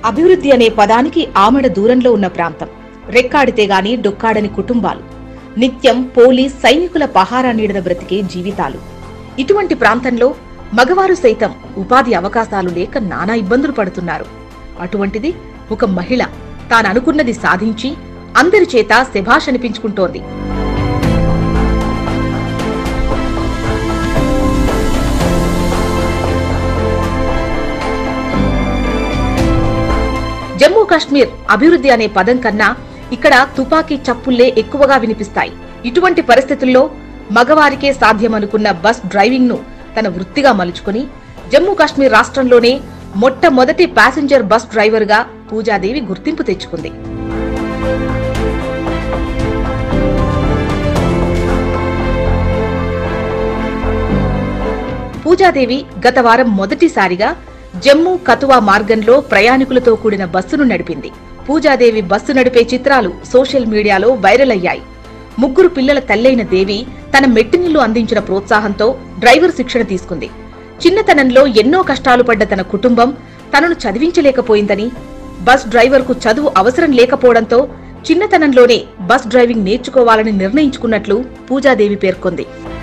అభివృద్ధి అనే పదానికి ఆమడ దూరంలో ఉన్న ప్రాంతం రెక్కాడితే గాని డొక్కాడని కుటుంబాలు నిత్యం పోలీస్ సైనికుల పహారా నీడన బ్రతికే జీవితాలు ఇటువంటి ప్రాంతంలో మగవారు సైతం ఉపాధి అవకాశాలు లేక నానా ఇబ్బందులు పడుతున్నారు అటువంటిది ఒక మహిళ తాను అనుకున్నది సాధించి అందరి చేత శభాష్ అనిపించుకుంటోంది జమ్మూ కాశ్మీర్ అభివృద్ధి అనే పదం కన్నా ఇక్కడ తుపాకీ చప్పుళ్లే ఎక్కువగా వినిపిస్తాయి ఇటువంటి పరిస్థితుల్లో మగవారికే సాధ్యమనుకున్న బస్ డ్రైవింగ్ ను తన వృత్తిగా మలుచుకుని జమ్మూ కాశ్మీర్ రాష్ట్రంలోనే మొట్టమొదటి ప్యాసింజర్ బస్ డ్రైవర్ గా పూజాదేవి గుర్తింపు తెచ్చుకుంది పూజాదేవి గత వారం మొదటిసారిగా జమ్మూ కతువా మార్గంలో ప్రయాణికులతో కూడిన బస్సును నడిపింది పూజాదేవి బస్సు నడిపే చిత్రాలు సోషల్ మీడియాలో వైరల్ అయ్యాయి ముగ్గురు పిల్లల తల్లైన దేవి తన మెట్టినిల్లు అందించిన ప్రోత్సాహంతో డ్రైవర్ శిక్షణ తీసుకుంది చిన్నతనంలో ఎన్నో కష్టాలు పడ్డ తన కుటుంబం తనను చదివించలేకపోయిందని బస్ డ్రైవర్కు చదువు అవసరం లేకపోవడంతో చిన్నతనంలోనే బస్ డ్రైవింగ్ నేర్చుకోవాలని నిర్ణయించుకున్నట్లు పూజాదేవి పేర్కొంది